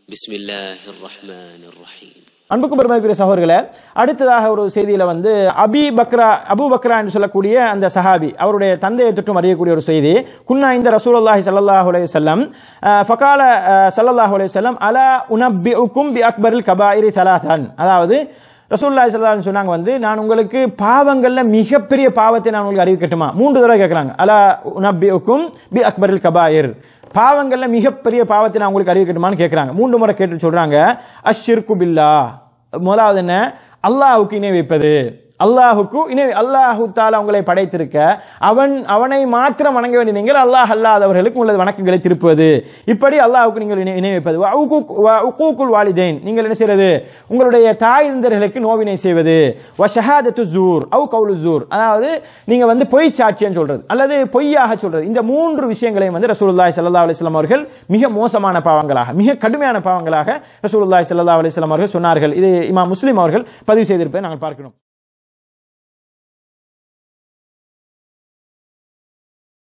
بسم الله الرحمن الرحيم அன்புக்கும் பெருமதிக்குரிய சகோதரர்களே அடுத்ததாக ஒரு செய்தியில வந்து அபி பக்ரா அபு பக்ரா என்று சொல்லக்கூடிய அந்த சஹாபி அவருடைய தந்தையை தொற்றும் அறியக்கூடிய ஒரு செய்தி குன்னா இந்த ரசூலுல்லாஹி ஸல்லல்லாஹு அலைஹி வஸல்லம் அஹ், ஃபகால அஹ், ஸல்லல்லாஹு அலைஹி வஸல்லம் அலா உனப்பிஉக்கும் பி அக்பரில் கபாயிரி தலாதன் அதாவது ரசூலுல்லாஹி ஸல்லல்லாஹு அலைஹி வஸல்லம் சொன்னாங்க வந்து நான் உங்களுக்கு பாவங்கள்ல மிகப்பெரிய பாவத்தை நான் உங்களுக்கு அறிவிக்கட்டுமா மூன்று தடவை கேட்கறாங்க அலா உனப்பிஉக்கும் பி அக்பரில் கபாயிர் பாவங்கள்ல மிகப்பெரிய பாவத்தை நான் உங்களுக்கு அறிவிக்கட்டுமான்னு கேட்கறாங்க மூன்று முறை கேட்டு சொல்றாங்க அஷ்ஷிர்கு பில்லா முதலாவது என்ன அல்லாஹுக்கு இணை வைப்பது அல்லாஹுக்கு இணை அல்லாஹு தாலா உங்களை படைத்திருக்க அவன் அவனை மாத்திரம் வணங்க வேண்டிய நீங்கள் அல்லாஹ் அல்லாதவர்களுக்கு உங்களது வணக்கங்களை திருப்புவது இப்படி அல்லாஹுக்கு நீங்கள் இணை இணை வைப்பது வ உக்கூக்- வ உக்கூக்குல் வாலிதைன் நீங்கள் என்ன செய்வது உங்களுடைய தாய் தந்தர்களுக்கு நோவினை செய்வது வ ஷஹாதத்து ஜூர் அவு கவுலு ஜூர் அதாவது நீங்க வந்து பொய் சாட்சியம் சொல்றது அல்லது பொய்யாக சொல்றது இந்த மூன்று விஷயங்களையும் வந்து ரசூலுல்லாஹி ஸல்லல்லாஹு அலைஹி வஸல்லம் அவர்கள் மிக மோசமான பாவங்களாக மிக கடுமையான பாவங்களாக ரசூலுல்லாஹி ஸல்லல்லாஹு அலைஹி வஸல்லம் அவர்கள் சொன்னார்கள் இது இமாம் முஸ்லிம் அவர்கள் பதிவு செய்திருப்பதை நாங்கள் பார்க்கிறோம்